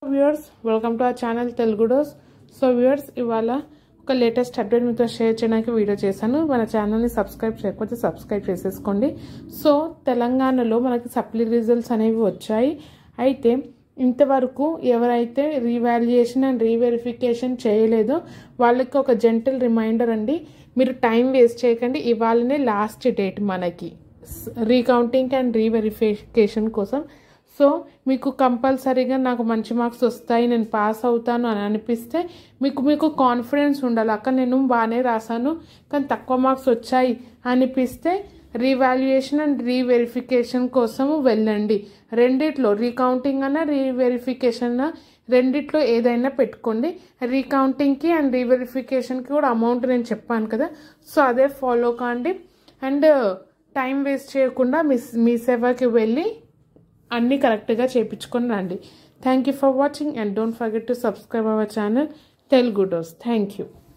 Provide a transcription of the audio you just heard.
viewers welcome to our channel Telugu dose so viewers ఇవాళ ఒక latest update మీతో share చేయడానికి వీడియో చేశాను మన ఛానల్ని సబ్స్క్రైబ్ చేయకపోతే సబ్స్క్రైబ్ చేసేసుకోండి సో తెలంగాణలో మనకి సప్లీ రిజల్ట్స్ అనేవి వచ్చాయి అయితే ఇంతవరకు ఎవరైతే రీవాల్యుయేషన్ అండ్ రీవెరిఫికేషన్ చేయలేదో వాళ్ళకి ఒక జెంటల్ రిమైండర్ అండి మీరు టైం వేస్ట్ చేయకండి ఇవాళనే లాస్ట్ డేట్ మనకి రీకౌంటింగ్ అండ్ రీవెరిఫికేషన్ కోసం సో మీకు కంపల్సరీగా నాకు మంచి మార్క్స్ వస్తాయి నేను పాస్ అవుతాను అని అనిపిస్తే మీకు మీకు కాన్ఫిడెన్స్ ఉండాలి అక్క నేను బాగానే రాశాను కానీ తక్కువ మార్క్స్ వచ్చాయి అనిపిస్తే రీవాల్యుయేషన్ అండ్ రీవెరిఫికేషన్ కోసము వెళ్ళండి రెండిట్లో రీకౌంటింగ్ అన్న రీవెరిఫికేషన్ రెండిట్లో ఏదైనా పెట్టుకోండి రీకౌంటింగ్కి అండ్ రీవెరిఫికేషన్కి కూడా అమౌంట్ నేను చెప్పాను కదా సో అదే ఫాలో కాండి అండ్ టైం వేస్ట్ చేయకుండా మీ మీ సేవకి వెళ్ళి అన్నీ కరెక్ట్గా చేయించుకొని రండి thank you for watching and don't forget to subscribe our channel Telugu dose thank you